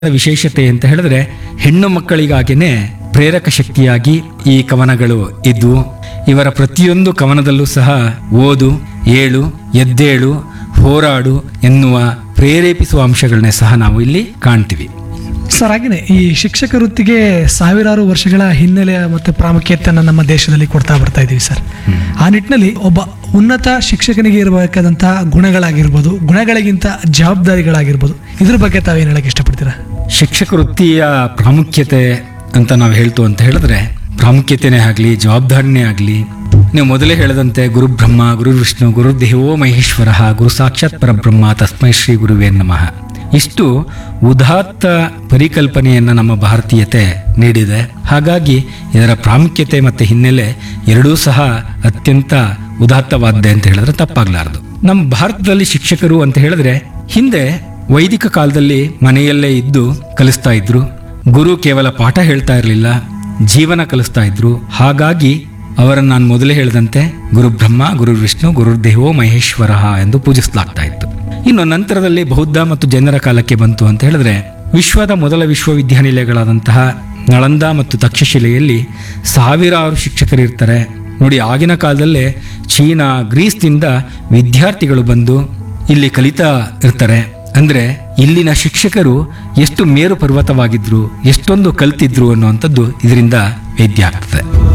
ವಿಶೇಷತೆ ಅಂತ ಹೇಳಿದ್ರೆ ಹೆಣ್ಣು ಮಕ್ಕಳಿಗಾಗಿನೇ ಪ್ರೇರಕ ಶಕ್ತಿಯಾಗಿ ಈ ಕವನಗಳು ಇದ್ವು ಇವರ ಪ್ರತಿಯೊಂದು ಕವನದಲ್ಲೂ ಸಹ ಓದು ಏಳು ಎದ್ದೇಳು ಹೋರಾಡು ಎನ್ನುವ ಪ್ರೇರೇಪಿಸುವ ಅಂಶಗಳನ್ನೇ ಸಹ ನಾವು ಇಲ್ಲಿ ಕಾಣ್ತೀವಿ ಸರ್ ಹಾಗೇನೆ ಈ ಶಿಕ್ಷಕ ವೃತ್ತಿಗೆ ಸಾವಿರಾರು ವರ್ಷಗಳ ಹಿನ್ನೆಲೆ ಮತ್ತು ಪ್ರಾಮುಖ್ಯತೆಯನ್ನು ನಮ್ಮ ದೇಶದಲ್ಲಿ ಕೊಡ್ತಾ ಬರ್ತಾ ಇದ್ದೀವಿ ಸರ್ ಆ ನಿಟ್ಟಿನಲ್ಲಿ ಒಬ್ಬ ಉನ್ನತ ಶಿಕ್ಷಕನಿಗೆ ಇರಬೇಕಾದಂತಹ ಗುಣಗಳಾಗಿರ್ಬೋದು ಗುಣಗಳಿಗಿಂತ ಜವಾಬ್ದಾರಿಗಳಾಗಿರ್ಬೋದು ಇದ್ರ ಬಗ್ಗೆ ತಾವೇನು ಹೇಳಕ್ಕೆ ಇಷ್ಟಪಡ್ತೀರಾ ಶಿಕ್ಷಕ ವೃತ್ತಿಯ ಪ್ರಾಮುಖ್ಯತೆ ಅಂತ ನಾವು ಹೇಳ್ತು ಅಂತ ಹೇಳಿದ್ರೆ ಪ್ರಾಮುಖ್ಯತೆನೇ ಆಗಲಿ ಜವಾಬ್ದಾರಿನೇ ಆಗಲಿ ನೀವು ಮೊದಲೇ ಹೇಳದಂತೆ ಗುರು ಬ್ರಹ್ಮ ಗುರು ವಿಷ್ಣು ಗುರು ದೇವೋ ಮಹೇಶ್ವರ ಗುರು ಸಾಕ್ಷಾತ್ ಪರಬ್ರಹ್ಮ ತಸ್ಮೈ ಶ್ರೀ ಗುರುವೇ ನಮಃ ಇಷ್ಟು ಉದಾತ್ತ ಪರಿಕಲ್ಪನೆಯನ್ನು ನಮ್ಮ ಭಾರತೀಯತೆ ನೀಡಿದೆ ಹಾಗಾಗಿ ಇದರ ಪ್ರಾಮುಖ್ಯತೆ ಮತ್ತು ಹಿನ್ನೆಲೆ ಎರಡೂ ಸಹ ಅತ್ಯಂತ ಉದಾತ್ತವಾದ್ದೆ ಅಂತ ಹೇಳಿದ್ರೆ ತಪ್ಪಾಗ್ಲಾರದು ನಮ್ಮ ಭಾರತದಲ್ಲಿ ಶಿಕ್ಷಕರು ಅಂತ ಹೇಳಿದ್ರೆ ಹಿಂದೆ ವೈದಿಕ ಕಾಲದಲ್ಲಿ ಮನೆಯಲ್ಲೇ ಇದ್ದು ಕಲಿಸ್ತಾ ಇದ್ರು ಗುರು ಕೇವಲ ಪಾಠ ಹೇಳ್ತಾ ಇರಲಿಲ್ಲ ಜೀವನ ಕಲಿಸ್ತಾ ಇದ್ರು ಹಾಗಾಗಿ ಅವರನ್ನು ನಾನು ಮೊದಲೇ ಹೇಳಿದಂತೆ ಗುರು ಬ್ರಹ್ಮ ಗುರು ವಿಷ್ಣು ಗುರು ದೇವೋ ಮಹೇಶ್ವರ ಎಂದು ಪೂಜಿಸಲಾಗ್ತಾ ಇತ್ತು ಇನ್ನು ನಂತರದಲ್ಲಿ ಬೌದ್ಧ ಮತ್ತು ಜೈನರ ಕಾಲಕ್ಕೆ ಬಂತು ಅಂತ ಹೇಳಿದ್ರೆ ವಿಶ್ವದ ಮೊದಲ ವಿಶ್ವವಿದ್ಯಾನಿಲಯಗಳಾದಂತಹ ನಳಂದ ಮತ್ತು ತಕ್ಷಶಿಲೆಯಲ್ಲಿ ಸಾವಿರಾರು ಶಿಕ್ಷಕರು ಇರ್ತಾರೆ ನೋಡಿ ಆಗಿನ ಕಾಲದಲ್ಲೇ ಚೀನಾ ಗ್ರೀಸ್ನಿಂದ ವಿದ್ಯಾರ್ಥಿಗಳು ಬಂದು ಇಲ್ಲಿ ಕಲಿತಾ ಇರ್ತಾರೆ ಅಂದ್ರೆ ಇಲ್ಲಿನ ಶಿಕ್ಷಕರು ಎಷ್ಟು ಮೇರು ಪರ್ವತವಾಗಿದ್ರು ಎಷ್ಟೊಂದು ಕಲ್ತಿದ್ರು ಅನ್ನುವಂಥದ್ದು ಇದರಿಂದ ವೇದ್ಯ ಆಗ್ತದೆ